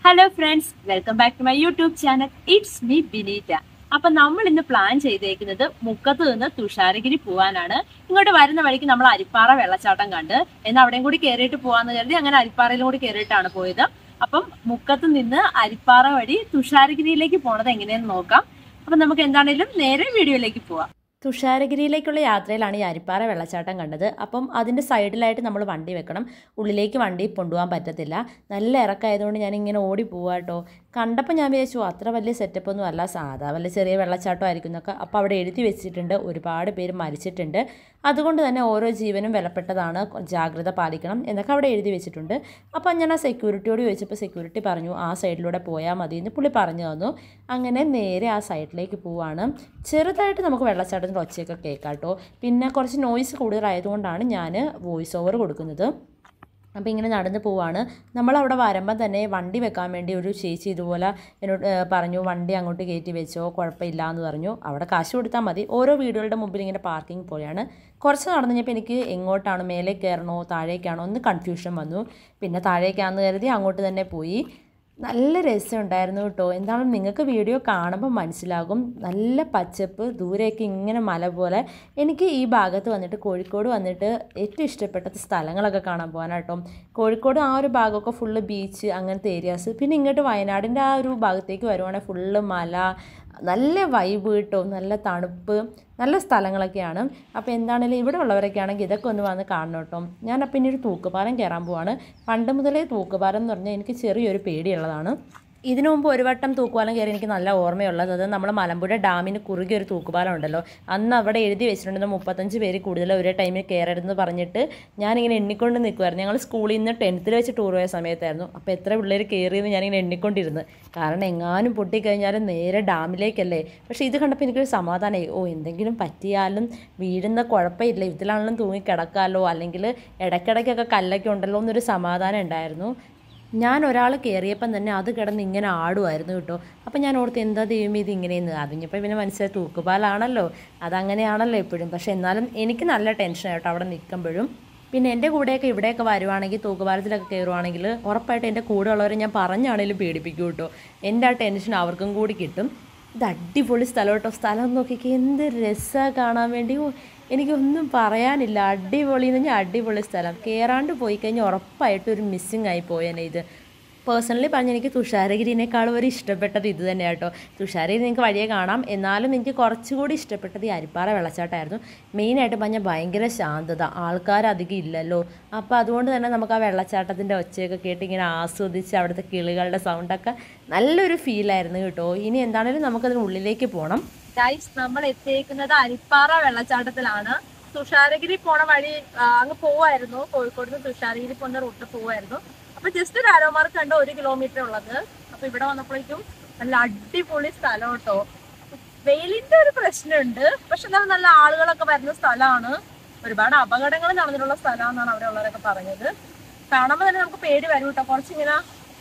hello friends welcome back to my YouTube channel it's me Bineeta അപ്പൊ നമ്മൾ ഇന്ന് plan ചെയ്തേക്കുന്നത് മുക്കത്ത് നിന്ന് തുഷാരഗിരി പോവാനാണ് ഇങ്ങോട്ട് വരുന്ന വഴിക്ക് നമ്മൾ അരിപ്പാറ വെള്ളച്ചാട്ടം കണ്ട് എന്നാൽ അവിടെയും കൂടി കയറിയിട്ട് പോവാന്ന് കരുതി അങ്ങനെ അരിപ്പാറയിലും കൂടി കയറിയിട്ടാണ് പോയത് അപ്പം മുക്കത്ത് നിന്ന് അരിപ്പാറ വഴി തുഷാരഗിരിയിലേക്ക് പോണത് എങ്ങനെയെന്ന് നോക്കാം അപ്പൊ നമുക്ക് എന്താണേലും നേരെ വീഡിയോയിലേക്ക് പോവാം തുഷാരഗിരിയിലേക്കുള്ള യാത്രയിലാണ് ഈ അരിപ്പാറ വെള്ളച്ചാട്ടം കണ്ടത് അപ്പം അതിൻ്റെ സൈഡിലായിട്ട് നമ്മൾ വണ്ടി വെക്കണം ഉള്ളിലേക്ക് വണ്ടി കൊണ്ടുപോകാൻ പറ്റത്തില്ല നല്ല ഇറക്കമായതുകൊണ്ട് ഞാൻ ഇങ്ങനെ ഓടി പോവാട്ടോ കണ്ടപ്പോൾ ഞാൻ വിചാരിച്ചു അത്ര വലിയ സെറ്റപ്പ് ഒന്നും അല്ല സാധാ വല്ല ചെറിയ വെള്ളച്ചാട്ടം ആയിരിക്കും എന്നൊക്കെ അപ്പോൾ അവിടെ എഴുതി വെച്ചിട്ടുണ്ട് ഒരുപാട് പേര് മരിച്ചിട്ടുണ്ട് അതുകൊണ്ട് തന്നെ ഓരോ ജീവനും വിലപ്പെട്ടതാണ് ജാഗ്രത പാലിക്കണം എന്നൊക്കെ അവിടെ എഴുതി വെച്ചിട്ടുണ്ട് അപ്പോൾ ഞാൻ ആ സെക്യൂരിറ്റിയോട് ചോദിച്ചപ്പോൾ സെക്യൂരിറ്റി പറഞ്ഞു ആ സൈഡിലൂടെ പോയാൽ മതി എന്ന് പുള്ളി പറഞ്ഞു തന്നു അങ്ങനെ നേരെ ആ സൈഡിലേക്ക് പോവാണ് ചെറുതായിട്ട് നമുക്ക് വെള്ളച്ചാട്ടത്തിൻ്റെ ഒച്ചയൊക്കെ കേൾക്കാം കേട്ടോ പിന്നെ കുറച്ച് നോയ്സ് കൂടുതലായതുകൊണ്ടാണ് ഞാൻ വോയിസ് ഓവർ കൊടുക്കുന്നത് അപ്പോൾ ഇങ്ങനെ നടന്ന് പോവാണ് നമ്മളവിടെ വരുമ്പം തന്നെ വണ്ടി വെക്കാൻ വേണ്ടി ഒരു ചേച്ചി ഇതുപോലെ എന്നോട് ഏ, പറഞ്ഞു വണ്ടി അങ്ങോട്ട് കയറ്റി വെച്ചോ കുഴപ്പമില്ല എന്ന് പറഞ്ഞു അവിടെ കാശ് കൊടുത്താൽ മതി ഓരോ വീടുകളുടെ മുമ്പിൽ ഇങ്ങനെ പാർക്കിംഗ് പോലെയാണ് കുറച്ച് നടന്നു കഴിഞ്ഞപ്പോൾ എനിക്ക് എങ്ങോട്ടാണ് മേലെ കയറണോ താഴേക്കാണോ ഒന്ന് കൺഫ്യൂഷൻ വന്നു പിന്നെ താഴേക്കാന്ന് കരുതി അങ്ങോട്ട് തന്നെ പോയി നല്ല രസമുണ്ടായിരുന്നു കേട്ടോ എന്താണ് നിങ്ങൾക്ക് വീഡിയോ കാണുമ്പോൾ മനസ്സിലാകും നല്ല പച്ചപ്പ് ദൂരെയൊക്കെ ഇങ്ങനെ മല പോലെ എനിക്ക് ഈ ഭാഗത്ത് വന്നിട്ട് കോഴിക്കോട് വന്നിട്ട് ഏറ്റവും ഇഷ്ടപ്പെട്ട സ്ഥലങ്ങളൊക്കെ കാണാൻ പോകാനാട്ടോ കോഴിക്കോട് ആ ഒരു ഭാഗമൊക്കെ ഫുള്ള് ബീച്ച് അങ്ങനത്തെ ഏരിയാസ് പിന്നെ ഇങ്ങോട്ട് വയനാടിൻ്റെ ആ ഒരു ഭാഗത്തേക്ക് വരുവാണെങ്കിൽ ഫുള്ള് മല നല്ല വൈബ് കിട്ടും നല്ല തണുപ്പ് നല്ല സ്ഥലങ്ങളൊക്കെയാണ് അപ്പോൾ എന്താണെങ്കിലും ഇവിടെ ഉള്ളവരൊക്കെ ആണെങ്കിൽ ഇതൊക്കെ ഒന്ന് വന്ന് കാണണം കേട്ടോ ഞാൻ അപ്പം ഇനി ഒരു തൂക്കുപാലം കയറാൻ പോവാണ് പണ്ട് മുതലേ തൂക്കുപാലം എന്ന് പറഞ്ഞാൽ എനിക്ക് ചെറിയൊരു പേടിയുള്ളതാണ് ഇതിനു മുമ്പ് ഒരു വട്ടം തൂക്കുപാലം കയറി എനിക്ക് നല്ല ഓർമ്മയുള്ളത് അത് നമ്മൾ മലമ്പുഴ ഡാമിന് കുറുകെ ഒരു തൂക്കുപാലം ഉണ്ടല്ലോ അന്ന് അവിടെ എഴുതി വെച്ചിട്ടുണ്ടെന്ന് മുപ്പത്തഞ്ച് പേര് കൂടുതൽ ഒരേ ടൈമിൽ കയറരുതെന്ന് പറഞ്ഞിട്ട് ഞാനിങ്ങനെ എണ്ണിക്കൊണ്ട് നിൽക്കുമായിരുന്നു ഞങ്ങൾ സ്കൂളിൽ നിന്ന് ടെൻത്തിൽ വെച്ച് ടൂർ പോയ സമയത്തായിരുന്നു അപ്പോൾ എത്ര പിള്ളേർ കയറിയെന്ന് ഞാനിങ്ങനെ എണ്ണിക്കൊണ്ടിരുന്നു കാരണം എങ്ങാനും പൊട്ടിക്കഴിഞ്ഞാലും നേരെ ഡാമിലേക്കല്ലേ പക്ഷേ ഇത് കണ്ടപ്പോൾ എനിക്കൊരു സമാധാനമായി ഓ എന്തെങ്കിലും പറ്റിയാലും വീഴുന്ന കുഴപ്പമില്ല ഇതിലാണെങ്കിലും തൂങ്ങി കിടക്കാമല്ലോ അല്ലെങ്കിൽ ഇടയ്ക്കിടയ്ക്കൊക്കെ കല്ലൊക്കെ ഉണ്ടല്ലോ എന്നൊരു സമാധാനം ഉണ്ടായിരുന്നു ഞാൻ ഒരാൾ കയറിയപ്പം തന്നെ അത് കിടന്ന് ഇങ്ങനെ ആടുമായിരുന്നു കേട്ടോ അപ്പം ഞാൻ ഓർത്ത് എന്താ ദൈവം ഇത് ഇങ്ങനെയെന്ന് അതിഞ്ഞപ്പോൾ പിന്നെ മനസ്സിലായി തൂക്കുപാലാണല്ലോ അതങ്ങനെയാണല്ലോ എപ്പോഴും പക്ഷേ എന്നാലും എനിക്ക് നല്ല ടെൻഷൻ കേട്ടോ അവിടെ നിൽക്കുമ്പോഴും പിന്നെ എൻ്റെ കൂടെയൊക്കെ ഇവിടെയൊക്കെ വരുവാണെങ്കിൽ തൂക്കുപാലത്തിലൊക്കെ കയറുവാണെങ്കിൽ ഉറപ്പായിട്ട് എൻ്റെ കൂടെ ഉള്ളവരെ ഞാൻ പറഞ്ഞാണേലും പേടിപ്പിക്കും കേട്ടോ എൻ്റെ ആ ടെൻഷൻ അവർക്കും കൂടി കിട്ടും ഇത് അടിപൊളി സ്ഥലം കേട്ടോ സ്ഥലം നോക്കിക്കേ എന്ത് രസമാണ് കാണാൻ വേണ്ടി ഓ എനിക്കൊന്നും പറയാനില്ല അടിപൊളി എന്ന് പറഞ്ഞാൽ അടിപൊളി സ്ഥലം കയറാണ്ട് പോയി കഴിഞ്ഞാൽ ഉറപ്പായിട്ടും ഒരു മിസ്സിങ് ആയി പോയേനെ ഇത് പേഴ്സണലി പറഞ്ഞ എനിക്ക് തുഷാരഗിരിനേക്കാളും ഒരു ഇഷ്ടപ്പെട്ടത് ഇത് തന്നെയാണ് കേട്ടോ തുഷാരഗിരി നിങ്ങൾക്ക് വഴിയെ കാണാം എന്നാലും എനിക്ക് കുറച്ചുകൂടി ഇഷ്ടപ്പെട്ടത് ഈ അരിപ്പാറ വെള്ളച്ചാട്ടമായിരുന്നു മെയിനായിട്ട് പറഞ്ഞാൽ ഭയങ്കര ശാന്തത ആൾക്കാർ അധികം ഇല്ലല്ലോ അപ്പോൾ അതുകൊണ്ട് തന്നെ നമുക്ക് ആ വെള്ളച്ചാട്ടത്തിൻ്റെ ഒച്ചയൊക്കെ കേട്ട് ഇങ്ങനെ ആസ്വദിച്ച് അവിടുത്തെ കിളികളുടെ സൗണ്ടൊക്കെ നല്ലൊരു ഫീലായിരുന്നു കേട്ടോ ഇനി എന്താണെങ്കിലും നമുക്കതിന് ഉള്ളിലേക്ക് പോകണം ഗൈസ് നമ്മൾ എത്തിയേക്കുന്നത് അരിപ്പാറ വെള്ളച്ചാട്ടത്തിലാണ് തുഷാരഗിരി പോണ വഴി ആ, അങ്ങ് പോവായിരുന്നു കോഴിക്കോട് നിന്ന് തുഷാരഗിരി പോകുന്ന റൂട്ട് പോവായിരുന്നു അപ്പൊ ജസ്റ്റ് ഒരു അരോമാർക്ക് കണ്ട ഒരു കിലോമീറ്റർ ഉള്ളത് അപ്പൊ ഇവിടെ വന്നപ്പോഴേക്കും നല്ല അടിപൊളി സ്ഥലം കേട്ടോ വെയിലിന്റെ ഒരു പ്രശ്നമുണ്ട് പക്ഷെ എന്നാലും നല്ല ആളുകളൊക്കെ വരുന്ന സ്ഥലമാണ് ഒരുപാട് അപകടങ്ങൾ നടന്നിട്ടുള്ള സ്ഥലമാണെന്നാണ് അവിടെ ഉള്ളവരൊക്കെ പറഞ്ഞത് കാണുമ്പോൾ തന്നെ നമുക്ക് പേടി വരും കേട്ടോ കുറച്ചിങ്ങനെ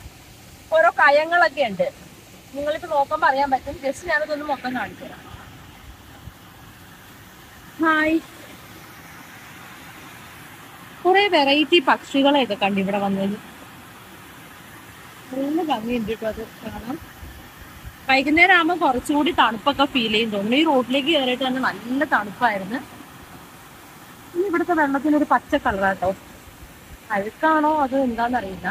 ഓരോ കയങ്ങളൊക്കെ ഉണ്ട് നിങ്ങളിപ്പോ നോക്കുമ്പോൾ അറിയാൻ പറ്റും ജസ്റ്റ് ഞാനതൊന്ന് മൊത്തം കാണിച്ചു തരാം ഹായ് കുറെ വെറൈറ്റി പക്ഷികളെയൊക്കെ കണ്ടു ഇവിടെ വന്നത് നല്ല ഭംഗിയുണ്ട് കേട്ടോ അത് കാണാം വൈകുന്നേരം ആകുമ്പോൾ കുറച്ചുകൂടി തണുപ്പൊക്കെ ഫീൽ ചെയ്യും തോന്നുന്നു ഈ റോഡിലേക്ക് കയറിയിട്ട് തന്നെ നല്ല തണുപ്പായിരുന്നു ഇനി ഇവിടുത്തെ വെള്ളത്തിനൊരു പച്ച കളറാട്ടോ അഴുക്കാണോ അത് എന്താണെന്നറിയില്ല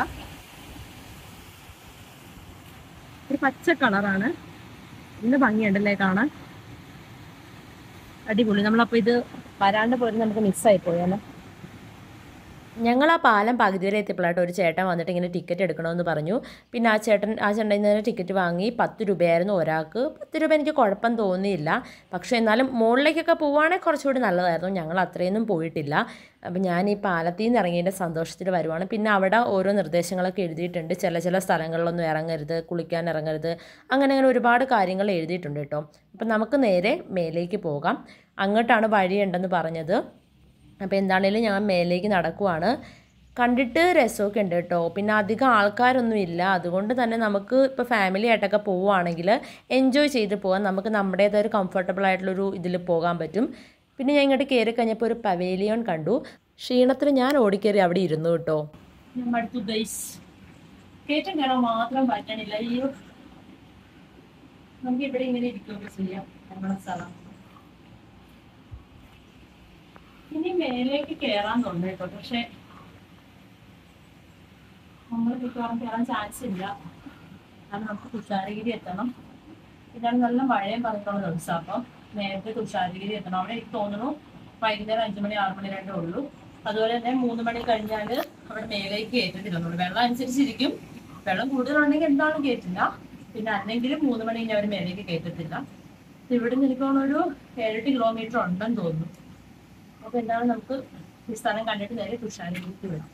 ഒരു പച്ച കളറാണ് നല്ല ഭംഗിയുണ്ടല്ലേ കാണാൻ അടിപൊളി നമ്മളപ്പോ ഇത് വരാണ്ട് പോലും നമുക്ക് മിസ്സായി പോയാലോ ഞങ്ങൾ ആ പാലം പകുതി വരെ എത്തിയപ്പോഴായിട്ട് ഒരു ചേട്ടൻ വന്നിട്ട് ഇങ്ങനെ ടിക്കറ്റ് എടുക്കണമെന്ന് പറഞ്ഞു പിന്നെ ആ ചേട്ടൻ ആ ചേട്ടൻ തന്നെ ടിക്കറ്റ് വാങ്ങി പത്ത് രൂപയായിരുന്നു ഒരാൾക്ക് പത്ത് രൂപ എനിക്ക് കുഴപ്പം തോന്നിയില്ല പക്ഷേ എന്നാലും മുകളിലേക്കൊക്കെ പോവുകയാണെങ്കിൽ കുറച്ചുകൂടി നല്ലതായിരുന്നു ഞങ്ങൾ അത്രയൊന്നും പോയിട്ടില്ല അപ്പം ഞാൻ ഈ പാലത്തിൽ നിന്ന് ഇറങ്ങിയതിൻ്റെ സന്തോഷത്തിൽ വരുവാണ് പിന്നെ അവിടെ ഓരോ നിർദ്ദേശങ്ങളൊക്കെ എഴുതിയിട്ടുണ്ട് ചില ചില സ്ഥലങ്ങളിലൊന്നും ഇറങ്ങരുത് കുളിക്കാൻ ഇറങ്ങരുത് അങ്ങനെ അങ്ങനെ ഒരുപാട് കാര്യങ്ങൾ എഴുതിയിട്ടുണ്ട് കേട്ടോ അപ്പം നമുക്ക് നേരെ മേലേക്ക് പോകാം അങ്ങോട്ടാണ് വഴിയുണ്ടെന്ന് പറഞ്ഞത് അപ്പോൾ എന്താണേലും ഞാൻ മേലേക്ക് നടക്കുവാണ് കണ്ടിട്ട് രസമൊക്കെ ഉണ്ട് കേട്ടോ പിന്നെ അധികം ആൾക്കാരൊന്നും ഇല്ല അതുകൊണ്ട് തന്നെ നമുക്ക് ഇപ്പോൾ ഫാമിലി ആയിട്ടൊക്കെ പോവുകയാണെങ്കിൽ എൻജോയ് ചെയ്ത് പോകാൻ നമുക്ക് നമ്മുടേതായ ഒരു കംഫർട്ടബിൾ ആയിട്ടുള്ളൊരു ഇതിൽ പോകാൻ പറ്റും പിന്നെ ഞാൻ ഇങ്ങോട്ട് കയറി കഴിഞ്ഞപ്പോൾ ഒരു പവേലിയോൺ കണ്ടു ക്ഷീണത്തിൽ ഞാൻ ഓടിക്കയറി അവിടെ ഇരുന്നു കേട്ടോ ഞാൻ അടുത്തു ഗൈസ് കയറ്റം കയറാൻ മാത്രം പറ്റണില്ല ഈ നമുക്ക് ഇവിടെ ഇങ്ങനെ ഇരിക്കുകയൊക്കെ ചെയ്യാം നമ്മുടെ സ്ഥലം ഇനി മേലേക്ക് കയറാൻ തോന്നുന്നു കേട്ടോ പക്ഷെ നമ്മൾ മിക്കവാറും കയറാൻ ചാൻസ് ഇല്ല കാരണം നമുക്ക് തുഷാരഗിരി എത്തണം ഇതാണ് നല്ല മഴയും പറഞ്ഞിട്ടുള്ള ദിവസം അപ്പം നേരത്തെ തുഷാരഗിരി എത്തണം അവിടെ എനിക്ക് തോന്നുന്നു വൈകുന്നേരം അഞ്ചു മണി ആറു മണി രണ്ടേ ഉള്ളൂ അതുപോലെ തന്നെ മൂന്ന് മണി കഴിഞ്ഞാൽ അവിടെ മേലേക്ക് കയറ്റത്തില്ല നമ്മൾ വെള്ളം അനുസരിച്ചിരിക്കും വെള്ളം കൂടുതലുണ്ടെങ്കിൽ എന്താണെന്ന് കയറ്റില്ല പിന്നെ അല്ലെങ്കിൽ മൂന്ന് മണി കഴിഞ്ഞാൽ അവർ മേലേക്ക് കയറ്റത്തില്ല ഇവിടെ നിന്ന് എനിക്ക് തോന്നുന്നു ഒരു ഏഴെട്ട് കിലോമീറ്റർ ഉണ്ടെന്ന് തോന്നുന്നു അപ്പൊ എന്താണ് നമുക്ക് ഈ സ്ഥലം കണ്ടിട്ട് നേരെ തുഷാരഗിരിക്ക് വിടാം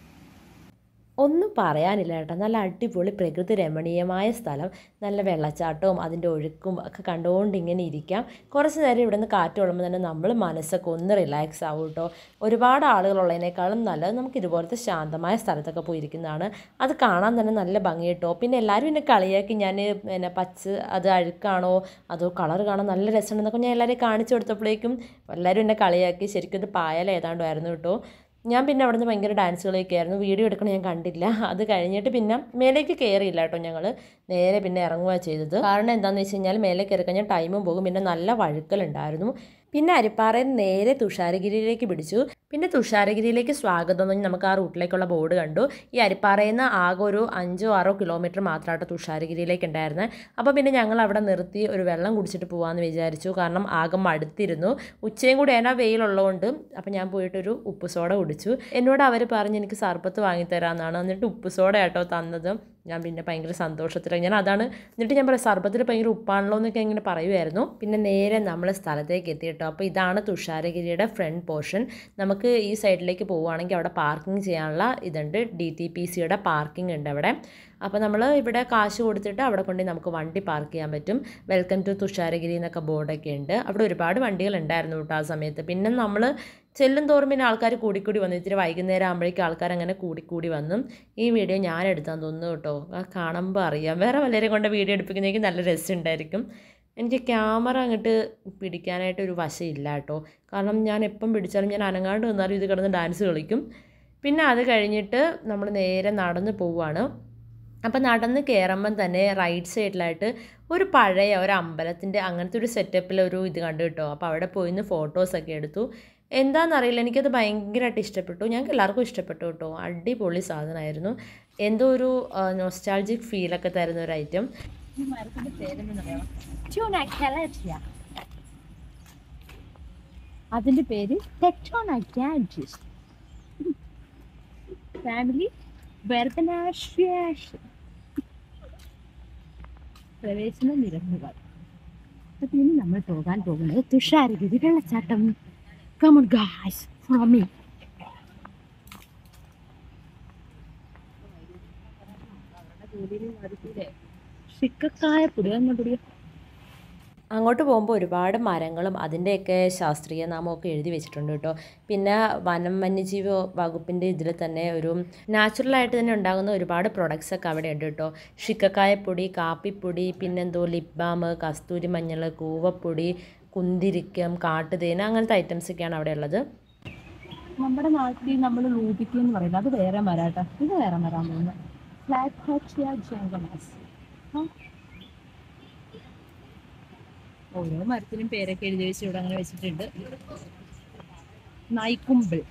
ഒന്നും പറയാനില്ല കേട്ടോ നല്ല അടിപൊളി പ്രകൃതി രമണീയമായ സ്ഥലം നല്ല വെള്ളച്ചാട്ടവും അതിൻ്റെ ഒഴുക്കും ഒക്കെ കണ്ടുകൊണ്ട് ഇങ്ങനെ ഇരിക്കാം കുറച്ച് നേരം ഇവിടെ നിന്ന് കാറ്റ് കൊള്ളുമ്പോൾ തന്നെ നമ്മൾ മനസ്സൊക്കെ ഒന്ന് റിലാക്സ് ആവും കേട്ടോ ഒരുപാട് ആളുകളുള്ളതിനേക്കാളും നല്ലത് നമുക്ക് ഇതുപോലത്തെ ശാന്തമായ സ്ഥലത്തൊക്കെ പോയിരിക്കുന്നതാണ് അത് കാണാൻ തന്നെ നല്ല ഭംഗി കേട്ടോ പിന്നെ എല്ലാവരും എന്നെ കളിയാക്കി ഞാൻ പിന്നെ പച്ച അത് അഴുക്കാണോ അതോ കളർ കാണാൻ നല്ല രസമുണ്ടെന്നൊക്കെ ഞാൻ എല്ലാവരെയും കാണിച്ചു കൊടുത്തപ്പോഴേക്കും എല്ലാവരും എന്നെ കളിയാക്കി ശരിക്കും ഇത് പായൽ ഏതാണ്ടായിരുന്നു കേട്ടോ ഞാൻ പിന്നെ അവിടുന്ന് ഭയങ്കര ഡാൻസ് കളിയൊക്കെ ആയിരുന്നു വീഡിയോ എടുക്കണം ഞാൻ കണ്ടില്ല അത് കഴിഞ്ഞിട്ട് പിന്നെ മേലേക്ക് കയറിയില്ല കേട്ടോ ഞങ്ങൾ നേരെ പിന്നെ ഇറങ്ങുക ചെയ്തത് കാരണം എന്താണെന്ന് വെച്ച് കഴിഞ്ഞാൽ മേലെ കയറി കഴിഞ്ഞാൽ ടൈമും പോകും പിന്നെ നല്ല വഴുക്കലുണ്ടായിരുന്നു പിന്നെ അരിപ്പാറയിൽ നേരെ തുഷാരഗിരിയിലേക്ക് പിടിച്ചു പിന്നെ തുഷാരഗിരിയിലേക്ക് സ്വാഗതം എന്ന് പറഞ്ഞ് നമുക്ക് ആ റൂട്ടിലേക്കുള്ള ബോർഡ് കണ്ടു ഈ അരിപ്പാറയിൽ നിന്ന് ആകെ ഒരു അഞ്ചോ ആറോ കിലോമീറ്റർ മാത്രമായിട്ട് തുഷാരഗിരിയിലേക്ക് ഉണ്ടായിരുന്നത് അപ്പോൾ പിന്നെ ഞങ്ങൾ അവിടെ നിർത്തി ഒരു വെള്ളം കുടിച്ചിട്ട് പോകാമെന്ന് വിചാരിച്ചു കാരണം ആകെ മടുത്തിരുന്നു ഉച്ചയും കൂടി അതിനാ വെയിലുള്ളതുകൊണ്ട് അപ്പോൾ ഞാൻ പോയിട്ടൊരു ഉപ്പ് സോഡ കുടിച്ചു എന്നോട് അവർ പറഞ്ഞ് എനിക്ക് സർബത്ത് വാങ്ങിത്തരാമെന്നാണ് എന്നിട്ട് ഉപ്പ് സോഡ ആട്ടോ തന്നത് ഞാൻ പിന്നെ ഭയങ്കര സന്തോഷത്തിലാണ് ഞാൻ അതാണ് എന്നിട്ട് ഞാൻ പറയാം സർബത്തിൽ ഭയങ്കര ഉപ്പാണല്ലോ എന്നൊക്കെ ഇങ്ങനെ പറയുമായിരുന്നു പിന്നെ നേരെ നമ്മൾ സ്ഥലത്തേക്ക് എത്തി കേട്ടോ അപ്പോൾ ഇതാണ് തുഷാരഗിരിയുടെ ഫ്രണ്ട് പോർഷൻ നമുക്ക് ഈ സൈഡിലേക്ക് പോവുകയാണെങ്കിൽ അവിടെ പാർക്കിംഗ് ചെയ്യാനുള്ള ഇതുണ്ട് ഡി ടി പി സിയുടെ പാർക്കിംഗ് ഉണ്ട് അവിടെ അപ്പോൾ നമ്മൾ ഇവിടെ കാശ് കൊടുത്തിട്ട് അവിടെ കൊണ്ട് നമുക്ക് വണ്ടി പാർക്ക് ചെയ്യാൻ പറ്റും വെൽക്കം ടു തുഷാരഗിരി എന്നൊക്കെ ബോർഡൊക്കെ ഉണ്ട് അവിടെ ഒരുപാട് വണ്ടികൾ ഉണ്ടായിരുന്നു കേട്ടോ ആ സമയത്ത് പിന്നെ നമ്മൾ ചെല്ലും തോറും പിന്നെ ആൾക്കാർ കൂടിക്കൂടി വന്നു ഇത്തിരി വൈകുന്നേരം ആകുമ്പോഴേക്കും ആൾക്കാർ അങ്ങനെ കൂടിക്കൂടി വന്നു ഈ വീഡിയോ ഞാൻ എടുത്താൻ തോന്നുന്നു കേട്ടോ ആ കാണുമ്പോൾ അറിയാം വേറെ വല്ലവരെയും കൊണ്ട് വീഡിയോ എടുപ്പിക്കുന്നതെങ്കിൽ നല്ല രസമുണ്ടായിരിക്കും എനിക്ക് ക്യാമറ അങ്ങോട്ട് പിടിക്കാനായിട്ട് ഒരു വശമില്ല കേട്ടോ കാരണം ഞാൻ എപ്പം പിടിച്ചാലും ഞാൻ അനങ്ങാണ്ട് നിന്നാലും ഇത് കിടന്ന് ഡാൻസ് കളിക്കും പിന്നെ അത് കഴിഞ്ഞിട്ട് നമ്മൾ നേരെ നടന്ന് പോവുകയാണ് അപ്പം നടന്ന് കയറുമ്പം തന്നെ റൈറ്റ് സൈഡിലായിട്ട് ഒരു പഴയ ഒരു അമ്പലത്തിൻ്റെ അങ്ങനത്തെ ഒരു സെറ്റപ്പിൽ ഒരു ഇത് കണ്ടു കിട്ടോ അപ്പോൾ അവിടെ പോയി നിന്ന് ഫോട്ടോസൊക്കെ എടുത്തു എന്താണെന്നറിയില്ല എനിക്കത് ഭയങ്കരമായിട്ട് ഇഷ്ടപ്പെട്ടു ഞങ്ങൾക്ക് എല്ലാവർക്കും ഇഷ്ടപ്പെട്ടു കേട്ടോ അടിപൊളി സാധനമായിരുന്നു എന്തോ ഒരു നൊസ്റ്റാൾജിക് ഫീലൊക്കെ തരുന്ന ഒരു ഐറ്റം ഈ മരത്തിന്റെ പേരെന്തെന്നറിയാമോ ട്യൂണാക്കാലറ്റിയ അതിന്റെ പേര് ടെക്ടോണാക്കാൻറ്റിസ് ഫാമിലി വെർബനാഷ്യാഷ് പ്രവേശന നിരക്കുകൾ അപ്പൊ ഇനി നമ്മൾ പോകാൻ പോകുന്നത് തുഷാരഗിരി വെള്ളച്ചാട്ടം കമൺ ഗായ്സ് ഫോളോ മീ ചിക്കക്കായ പൊടി എന്ന പൊടിയോ അങ്ങോട്ട് പോകുമ്പോൾ ഒരുപാട് മരങ്ങളും അതിൻ്റെയൊക്കെ ശാസ്ത്രീയ നാമമൊക്കെ എഴുതി വെച്ചിട്ടുണ്ട് കേട്ടോ പിന്നെ വനം വന്യജീവി വകുപ്പിൻ്റെ ഇതിൽ തന്നെ ഒരു നാച്ചുറലായിട്ട് തന്നെ ഉണ്ടാകുന്ന ഒരുപാട് പ്രൊഡക്ട്സ് ഒക്കെ അവിടെ ഉണ്ട് കേട്ടോ ഷിക്കക്കായപ്പൊടി കാപ്പിപ്പൊടി പിന്നെന്തോ ലിപ് ബാം കസ്തൂരി മഞ്ഞൾ കൂവപ്പൊടി കുന്തിരിക്കം കാട്ടുതേന അങ്ങനത്തെ ഐറ്റംസ് ഒക്കെയാണ് അവിടെ ഉള്ളത് നമ്മുടെ നാട്ടിൽ നമ്മൾ ലൂപിക്ക എന്ന് പറയുന്നത് അത് വേറെ മരാട്ടോ ഇത് വേറെ മരാൻ പോകുന്നത് ഫ്ലാറ്റ് ജംഗമാസ് ഓരോ മരത്തിനും പേരൊക്കെ എഴുതി വെച്ച് ഇവിടെ അങ്ങനെ വെച്ചിട്ടുണ്ട് നായ്ക്കുമ്പിൾ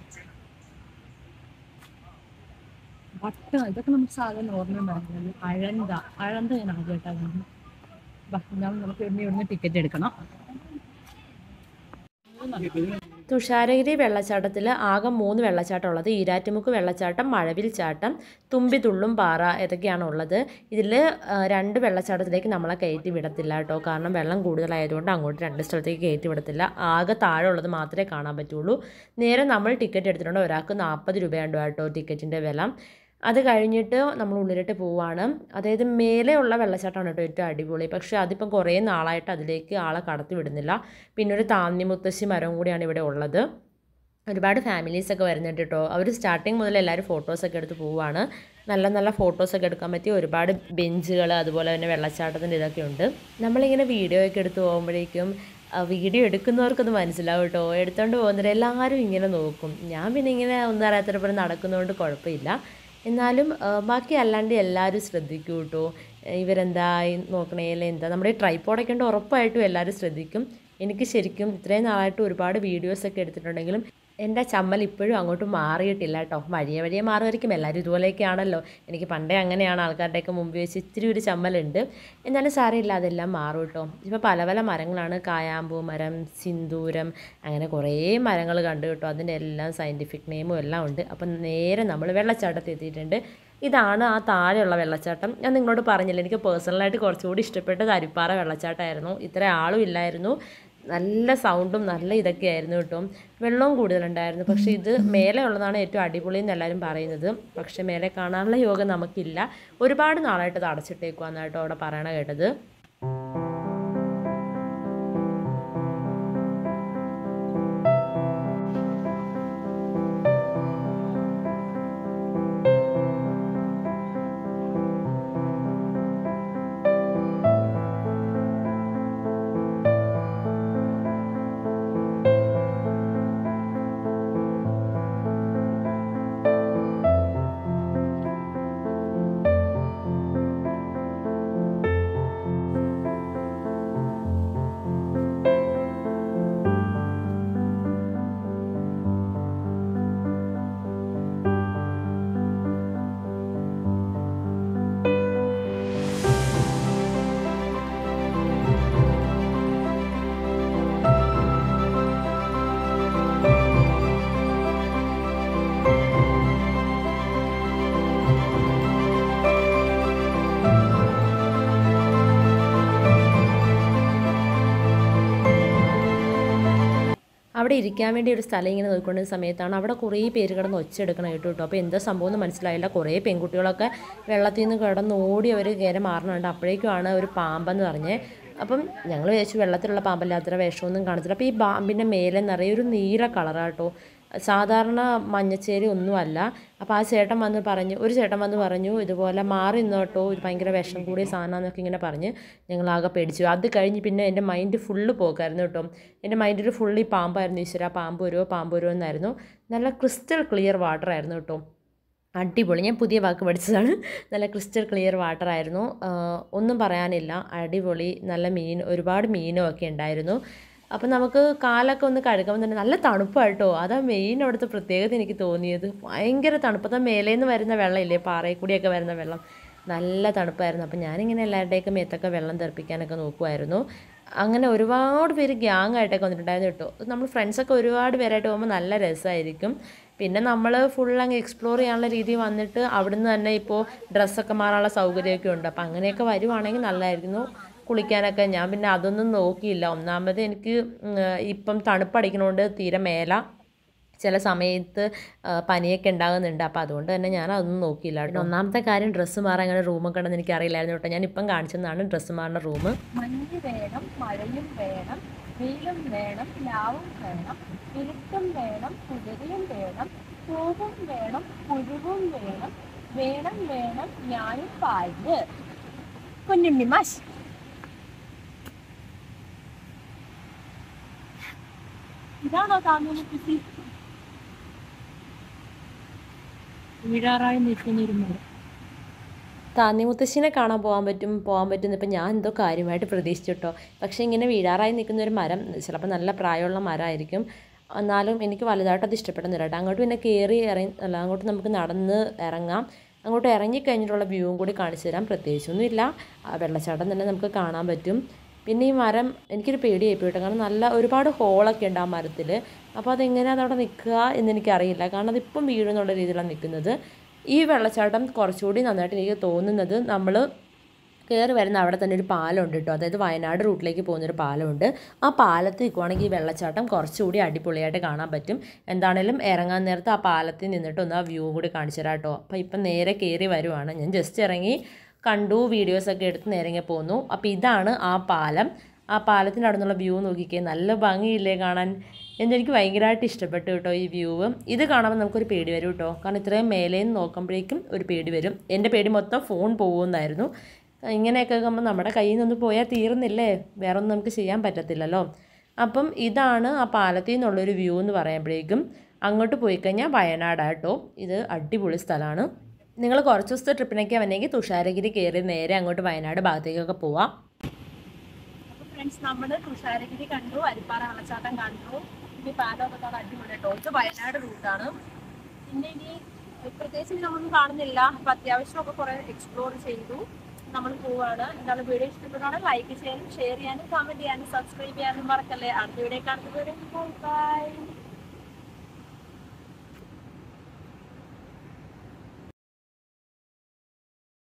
വട്ടം ഇതൊക്കെ നമുക്ക് സാധാരണ ഓർമ്മ പറയുന്നത് അഴന്ത അഴന്ത ഞാൻ ആദ്യമായിട്ടാണ് കാണുന്നത് ബാ, എന്നാലും നമുക്ക് ഇവിടുന്ന് ഇവിടുന്ന് ടിക്കറ്റ് എടുക്കണം തുഷാരഗിരി വെള്ളച്ചാട്ടത്തിൽ ആകെ മൂന്ന് വെള്ളച്ചാട്ടം ഉള്ളത് ഈരാറ്റുമുക്ക് വെള്ളച്ചാട്ടം മഴവിൽ ചാട്ടം തുമ്പിതുള്ളും പാറ ഇതൊക്കെയാണ് ഉള്ളത് ഇതിൽ രണ്ട് വെള്ളച്ചാട്ടത്തിലേക്ക് നമ്മളെ കയറ്റി വിടത്തില്ല കേട്ടോ കാരണം വെള്ളം കൂടുതലായതുകൊണ്ട് അങ്ങോട്ട് രണ്ട് സ്ഥലത്തേക്ക് കയറ്റി വിടത്തില്ല ആകെ താഴെ ഉള്ളത് മാത്രമേ കാണാൻ പറ്റുള്ളൂ നേരെ നമ്മൾ ടിക്കറ്റ് എടുത്തിട്ടുണ്ട് ഒരാൾക്ക് നാൽപ്പത് രൂപയുണ്ട് കേട്ടോ ടിക്കറ്റിൻ്റെ വില അത് കഴിഞ്ഞിട്ട് നമ്മൾ ഉള്ളിലോട്ട് പോവാണ് അതായത് മേലെയുള്ള വെള്ളച്ചാട്ടമാണ് കേട്ടോ ഏറ്റവും അടിപൊളി പക്ഷേ അതിപ്പം കുറേ നാളായിട്ട് അതിലേക്ക് ആളെ കടത്തി വിടുന്നില്ല പിന്നെ ഒരു താന്നി മുത്തശ്ശി മരം കൂടിയാണ് ഇവിടെ ഉള്ളത് ഒരുപാട് ഫാമിലീസൊക്കെ വരുന്നുണ്ട് കേട്ടോ അവർ സ്റ്റാർട്ടിങ് മുതൽ എല്ലാവരും ഫോട്ടോസൊക്കെ എടുത്ത് പോവുകയാണ് നല്ല നല്ല ഫോട്ടോസൊക്കെ എടുക്കാൻ പറ്റിയ ഒരുപാട് ബെഞ്ചുകൾ അതുപോലെ തന്നെ വെള്ളച്ചാട്ടത്തിൻ്റെ ഇതൊക്കെ ഉണ്ട് നമ്മളിങ്ങനെ വീഡിയോ ഒക്കെ എടുത്ത് പോകുമ്പോഴേക്കും ആ വീഡിയോ എടുക്കുന്നവർക്കൊന്ന് മനസ്സിലാവും കേട്ടോ എടുത്തുകൊണ്ട് പോകുന്നവർ എല്ലാവരും ഇങ്ങനെ നോക്കും ഞാൻ പിന്നെ ഇങ്ങനെ ഒന്നും അറിയാത്തവരെ പോലെ നടക്കുന്നതുകൊണ്ട് കുഴപ്പമില്ല എന്നാലും ആ, ബാക്കി അല്ലാണ്ട് എല്ലാവരും ശ്രദ്ധിക്കും കേട്ടോ ഇവരെന്താ ഈ നോക്കണേല് എന്താ നമ്മുടെ ഈ ട്രൈപ്പോഡൊക്കെ ഉണ്ട് ഉറപ്പായിട്ടും എല്ലാവരും ശ്രദ്ധിക്കും എനിക്ക് ശരിക്കും ഇത്രയും നാളായിട്ട് ഒരുപാട് വീഡിയോസൊക്കെ എടുത്തിട്ടുണ്ടെങ്കിലും എൻ്റെ ചമ്മൽ ഇപ്പോഴും അങ്ങോട്ട് മാറിയിട്ടില്ല കേട്ടോ വഴിയെ വഴിയെ മാറുമായിരിക്കും എല്ലാവരും ഇതുപോലെയൊക്കെ ആണല്ലോ എനിക്ക് പണ്ടേ അങ്ങനെയാണ് ആൾക്കാരുടെയൊക്കെ മുമ്പിൽ വെച്ച് ഇത്തിരി ഒരു ചമ്മലുണ്ട് എന്നാലും സാരമില്ല അതെല്ലാം മാറും കേട്ടോ ഇപ്പോൾ പല പല മരങ്ങളാണ് കായാമ്പൂ മരം സിന്ദൂരം അങ്ങനെ കുറേ മരങ്ങൾ കണ്ടു കേട്ടോ അതിൻ്റെ എല്ലാം സയൻറ്റിഫിക് നെയിമും എല്ലാം ഉണ്ട് അപ്പം നേരെ നമ്മൾ വെള്ളച്ചാട്ടത്തിൽ എത്തിയിട്ടുണ്ട് ഇതാണ് ആ താഴെയുള്ള വെള്ളച്ചാട്ടം ഞാൻ നിങ്ങളോട് പറഞ്ഞില്ല എനിക്ക് പേഴ്സണലായിട്ട് കുറച്ചുകൂടി ഇഷ്ടപ്പെട്ടത് അരിപ്പാറ വെള്ളച്ചാട്ടമായിരുന്നു ഇത്ര ആളും ഇല്ലായിരുന്നു നല്ല സൗണ്ടും നല്ല ഇതൊക്കെ ആയിരുന്നു കേട്ടോ വെള്ളവും കൂടുതലുണ്ടായിരുന്നു പക്ഷേ ഇത് മേലെ ഉള്ളതാണ് ഏറ്റവും അടിപൊളി എന്ന് എല്ലാവരും പറയുന്നത് പക്ഷേ മേലെ കാണാനുള്ള യോഗം നമുക്കില്ല ഒരുപാട് നാളായിട്ട് ഇത് അടച്ചിട്ടേക്കുവാന്ന് കേട്ടോ അവിടെ പറയണ കേട്ടത് അവിടെ ഇരിക്കാൻ വേണ്ടി ഒരു സ്ഥലം ഇങ്ങനെ നോക്കിക്കൊണ്ടിരുന്ന സമയത്താണ് അവിടെ കുറേ പേര് കിടന്ന് ഒച്ചെടുക്കണം കേട്ടോ കേട്ടോ അപ്പോൾ എന്താ സംഭവം എന്ന് മനസ്സിലായില്ല കുറേ പെൺകുട്ടികളൊക്കെ വെള്ളത്തിൽ നിന്ന് കിടന്ന് ഓടി അവർ കയറി മാറണുണ്ട് അപ്പോഴേക്കുമാണ് ഒരു പാമ്പെന്ന് പറഞ്ഞ് അപ്പം ഞങ്ങൾ വിചാരിച്ചു വെള്ളത്തിലുള്ള പാമ്പല്ല അത്ര വിഷമൊന്നും കാണത്തില്ല അപ്പോൾ ഈ പാമ്പിൻ്റെ മേലെ നിറയെ ഒരു നീല കളറാട്ടോ സാധാരണ മഞ്ഞച്ചേരി ഒന്നുമല്ല അപ്പോൾ ആ ചേട്ടൻ വന്ന് പറഞ്ഞു ഒരു ചേട്ടൻ വന്ന് പറഞ്ഞു ഇതുപോലെ മാറി നിന്നോട്ടോ ഇത് ഭയങ്കര വിഷം കൂടിയ സാധനമാണെന്നൊക്കെ ഇങ്ങനെ പറഞ്ഞ് ഞങ്ങളാകെ പേടിച്ചു അത് കഴിഞ്ഞ് പിന്നെ എൻ്റെ മൈൻഡ് ഫുള്ള് പോക്കായിരുന്നു കേട്ടോ എൻ്റെ മൈൻഡിൽ ഫുള്ള് ഈ പാമ്പായിരുന്നു ഈശ്വര പാമ്പ് വരുമോ പാമ്പ് വരുമോ എന്നായിരുന്നു നല്ല ക്രിസ്റ്റൽ ക്ലിയർ വാട്ടർ ആയിരുന്നു കേട്ടോ അടിപൊളി ഞാൻ പുതിയ വാക്ക് പഠിച്ചതാണ് നല്ല ക്രിസ്റ്റൽ ക്ലിയർ വാട്ടർ ആയിരുന്നു ആഹ് ഒന്നും പറയാനില്ല അടിപൊളി നല്ല മീൻ ഒരുപാട് മീനും ഒക്കെ ഉണ്ടായിരുന്നു അപ്പം നമുക്ക് കാലൊക്കെ ഒന്ന് കഴുകുമ്പോൾ തന്നെ നല്ല തണുപ്പായിട്ടോ അതാ മെയിൻ അവിടുത്തെ പ്രത്യേകത എനിക്ക് തോന്നിയത് ഭയങ്കര തണുപ്പ് അതാ മേലേന്ന് വരുന്ന വെള്ളമില്ലേ പാറയിൽ കൂടിയൊക്കെ വരുന്ന വെള്ളം നല്ല തണുപ്പായിരുന്നു അപ്പം ഞാനിങ്ങനെ എല്ലാവരുടെയൊക്കെ മേത്തൊക്കെ വെള്ളം തെറിപ്പിക്കാനൊക്കെ നോക്കുമായിരുന്നു അങ്ങനെ ഒരുപാട് പേര് ഗ്യാങ് ആയിട്ടൊക്കെ വന്നിട്ടുണ്ടായിരുന്നു കേട്ടോ നമ്മൾ ഫ്രണ്ട്സൊക്കെ ഒരുപാട് പേരായിട്ട് പോകുമ്പോൾ നല്ല രസമായിരിക്കും പിന്നെ നമ്മൾ ഫുൾ അങ്ങ് എക്സ്പ്ലോർ ചെയ്യാനുള്ള രീതിയിൽ വന്നിട്ട് അവിടുന്ന് തന്നെ ഇപ്പോൾ ഡ്രസ്സൊക്കെ മാറാനുള്ള സൗകര്യമൊക്കെ ഉണ്ട് അപ്പോൾ അങ്ങനെയൊക്കെ വരുവാണെങ്കിൽ നല്ലതായിരുന്നു കുളിക്കാനൊക്കെ ഞാൻ പിന്നെ അതൊന്നും നോക്കിയില്ല ഒന്നാമത് എനിക്ക് ഉം, ഇപ്പം തണുപ്പടിക്കണോണ്ട് തീരെ മേല ചില സമയത്ത് ആ, പനിയൊക്കെ ഉണ്ടാകുന്നുണ്ട് അപ്പോൾ അതുകൊണ്ട് തന്നെ ഞാൻ അതൊന്നും നോക്കിയില്ല കേട്ടോ ഒന്നാമത്തെ കാര്യം ഡ്രസ്സ് മാറാൻ അങ്ങനെ റൂമൊക്കെ ഉണ്ടെന്ന് എനിക്ക് അറിയില്ലായിരുന്നു കേട്ടോ ഞാൻ ഇപ്പം കാണിച്ചതാണ് ഡ്രസ്സ് മാറുന്ന റൂം മഞ്ഞ് വേണം മഴയും വേണം വെയിലും വേണം ലാവും വേണം ഇരുട്ടും വേണം കുതിരയും വേണം പൂവും വേണം പുഴുവും വേണം വേണം വേണം ഞാനും പാല് കുഞ്ഞുണ്ണി മാഷ് ഇതാണോ താമരക്കുട്ടി വീഴാറായി നിൽക്കുന്ന ഒരു മരം താന്നി മുത്തശ്ശിനെ കാണാൻ പോകാൻ പറ്റും പോകാൻ പറ്റും ഇപ്പം ഞാൻ എന്തോ കാര്യമായിട്ട് പ്രതീക്ഷിച്ചു കേട്ടോ പക്ഷേ ഇങ്ങനെ വീഴാറായി നിൽക്കുന്ന ഒരു മരം ചിലപ്പോൾ നല്ല പ്രായമുള്ള മരമായിരിക്കും എന്നാലും എനിക്ക് വലുതായിട്ട് അത് ഇഷ്ടപ്പെടുന്നില്ല കേട്ടോ അങ്ങോട്ട് പിന്നെ കയറി ഇറങ്ങി അല്ല അങ്ങോട്ട് നമുക്ക് നടന്ന് ഇറങ്ങാം അങ്ങോട്ട് ഇറങ്ങിക്കഴിഞ്ഞിട്ടുള്ള വ്യൂവും കൂടി കാണിച്ചു തരാം പ്രത്യേകിച്ചൊന്നുമില്ല ആ വെള്ളച്ചാട്ടം തന്നെ നമുക്ക് കാണാൻ പറ്റും പിന്നെ ഈ മരം എനിക്കൊരു പേടിയായി പോയി കേട്ടോ കാരണം നല്ല ഒരുപാട് ഹോളൊക്കെ ഉണ്ട് ആ മരത്തിൽ അപ്പോൾ അതെങ്ങനെയാണ് അവിടെ നിൽക്കുക എന്ന് എനിക്കറിയില്ല കാരണം അതിപ്പം വീഴുന്നുള്ള രീതിയിലാണ് നിൽക്കുന്നത് ഈ വെള്ളച്ചാട്ടം കുറച്ചുകൂടി നന്നായിട്ട് എനിക്ക് തോന്നുന്നത് നമ്മൾ കയറി വരുന്ന അവിടെ തന്നെ ഒരു പാലമുണ്ട് കേട്ടോ അതായത് വയനാട് റൂട്ടിലേക്ക് പോകുന്നൊരു പാലമുണ്ട് ആ പാലത്തിൽ നിൽക്കുവാണെങ്കിൽ ഈ വെള്ളച്ചാട്ടം കുറച്ചുകൂടി അടിപൊളിയായിട്ട് കാണാൻ പറ്റും എന്താണേലും ഇറങ്ങാൻ നേരത്ത് ആ പാലത്തിൽ നിന്നിട്ട് ഒന്ന് ആ വ്യൂ കൂടി കാണിച്ചു തരാം കേട്ടോ അപ്പോൾ ഇപ്പം നേരെ കയറി വരുവാണ് ഞാൻ ജസ്റ്റ് ഇറങ്ങി കണ്ടു വീഡിയോസൊക്കെ എടുത്ത് നേരെ ഇങ്ങനെ പോന്നു അപ്പോൾ ഇതാണ് ആ പാലം ആ പാലത്തിൻ്റെ അവിടെ നിന്നുള്ള വ്യൂ നോക്കിക്കേ നല്ല ഭംഗിയില്ലേ കാണാൻ എന്നെനിക്ക് ഭയങ്കരമായിട്ട് ഇഷ്ടപ്പെട്ടു കേട്ടോ ഈ വ്യൂവ് ഇത് കാണുമ്പോൾ നമുക്കൊരു പേടി വരും കേട്ടോ കാരണം ഇത്രയും മേലെ നിന്ന് നോക്കുമ്പോഴേക്കും ഒരു പേടി വരും എൻ്റെ പേടി മൊത്തം ഫോൺ പോകുമെന്നായിരുന്നു ഇങ്ങനെയൊക്കെ ആകുമ്പോൾ നമ്മുടെ കയ്യിൽ നിന്ന് പോയാൽ തീർന്നില്ലേ വേറെ ഒന്നും നമുക്ക് ചെയ്യാൻ പറ്റത്തില്ലല്ലോ അപ്പം ഇതാണ് ആ പാലത്തിൽ നിന്നുള്ളൊരു വ്യൂ എന്ന് പറയുമ്പോഴേക്കും അങ്ങോട്ട് പോയി കഴിഞ്ഞാൽ വയനാടാട്ടോ ഇത് അടിപൊളി സ്ഥലമാണ് നിങ്ങൾ കുറച്ച് ദിവസത്തെ ട്രിപ്പിനൊക്കെ വന്നെങ്കിൽ തുഷാരഗിരി കയറി നേരെ അങ്ങോട്ട് വയനാട് ഭാഗത്തേക്കൊക്കെ പോവാം അപ്പൊ ഫ്രണ്ട്സ് നമ്മള് തുഷാരഗിരി കണ്ടു അരിപ്പാറ വെള്ളച്ചാട്ടം കണ്ടു ഇനി പാലമൊക്കെ കാണാൻ അടിപൊളി കേട്ടോ ഇത് വയനാട് റൂട്ടാണ് പിന്നെ ഇനി പ്രത്യേകിച്ച് ഇനി നമ്മളൊന്നും കാണുന്നില്ല അപ്പൊ അത്യാവശ്യമൊക്കെ കുറെ എക്സ്പ്ലോർ ചെയ്തു നമ്മൾ പോവാണ് എന്താണ് വീഡിയോ ഇഷ്ടപ്പെടുകയാണെങ്കിൽ ലൈക്ക് ചെയ്യാനും ഷെയർ ചെയ്യാനും കമന്റ് ചെയ്യാനും സബ്സ്ക്രൈബ് ചെയ്യാനും മറക്കല്ലേ അടുത്ത വീഡിയോ കാണുന്നത് ബൈ